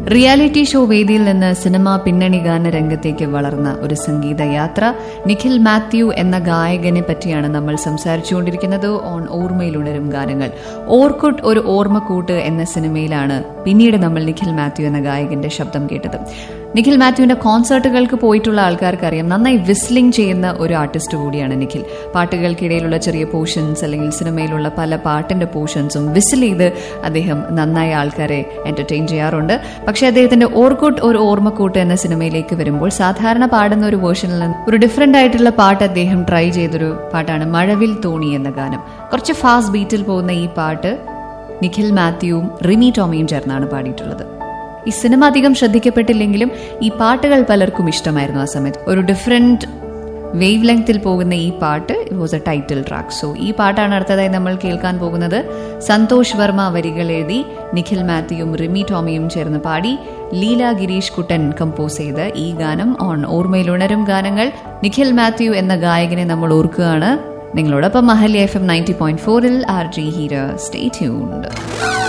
reality show വേദിയിൽ നിന്ന് cinema പിന്നണി ഗാന രംഗത്തേക്ക് വളർന്ന ഒരു സംഗീത യാത്ര നിഖിൽ മാത്യു എന്ന ഗായകനെ പറ്റിയാണ് നമ്മൾ സംസാരിച്ചുകൊണ്ടിരിക്കുന്നത് ഓൺ ഓർമ്മയിലുണരും ഗാനങ്ങൾ ഓർക്കുട്ട് ഒരു ഓർമ്മക്കൂട്ട് എന്ന സിനിമയിലാണ് പിന്നീട് നമ്മൾ നിഖിൽ മാത്യു എന്ന ഗായകന്റെ ശബ്ദം കേട്ടത് നിഖിൽ മാത്യുവിന്റെ കോൺസേർട്ടുകൾക്ക് പോയിട്ടുള്ള ആൾക്കാർക്ക് അറിയാം നന്നായി വിസ്ലിംഗ് ചെയ്യുന്ന ഒരു ആർട്ടിസ്റ്റ് കൂടിയാണ് നിഖിൽ പാട്ടുകൾക്കിടയിലുള്ള ചെറിയ പോർഷൻസ് അല്ലെങ്കിൽ സിനിമയിലുള്ള പല പാട്ടിന്റെ പോർഷൻസും വിസിൽ ചെയ്ത് അദ്ദേഹം നന്നായി ആൾക്കാരെ എന്റർടൈൻ ചെയ്യാറുണ്ട് പക്ഷേ അദ്ദേഹത്തിന്റെ ഓർക്കുട്ട് ഒരു ഓർമ്മക്കൂട്ട് എന്ന സിനിമയിലേക്ക് വരുമ്പോൾ സാധാരണ പാടുന്ന ഒരു വേർഷനിൽ നിന്ന് ഒരു ഡിഫറെന്റ് ആയിട്ടുള്ള പാട്ട് അദ്ദേഹം ട്രൈ ചെയ്തൊരു പാട്ടാണ് മഴവിൽ തോണി എന്ന ഗാനം കുറച്ച് ഫാസ്റ്റ് ബീറ്റിൽ പോകുന്ന ഈ പാട്ട് നിഖിൽ മാത്യുവും റിമി ടോമിയും ചേർന്നാണ് പാടിയിട്ടുള്ളത് ഈ സിനിമ അധികം ശ്രദ്ധിക്കപ്പെട്ടില്ലെങ്കിലും ഈ പാട്ടുകൾ പലർക്കും ഇഷ്ടമായിരുന്നു ആ സമയത്ത് ഒരു ഡിഫറെന്റ് വേവ് ലെങ്ത്തിൽ പോകുന്ന ഈ പാട്ട് it was a title track so ഈ പാട്ടാണ് അടുത്തതായി നമ്മൾ കേൾക്കാൻ പോകുന്നത് സന്തോഷ് വർമ്മ വരികൾ എഴുതി നിഖിൽ മാത്യുവും റിമി ടോമിയും ചേർന്ന് പാടി ലീല ഗിരീഷ് കുട്ടൻ കമ്പോസ് ചെയ്ത ഈ ഗാനം ഓൺ ഓർമ്മയിൽ ഉണരും ഗാനങ്ങൾ നിഖിൽ മാത്യു എന്ന ഗായകനെ നമ്മൾ ഓർക്കുകയാണ് നിങ്ങളോടൊപ്പം Ahalya F M ninety point ഫോറിൽ R G Heera stay tuned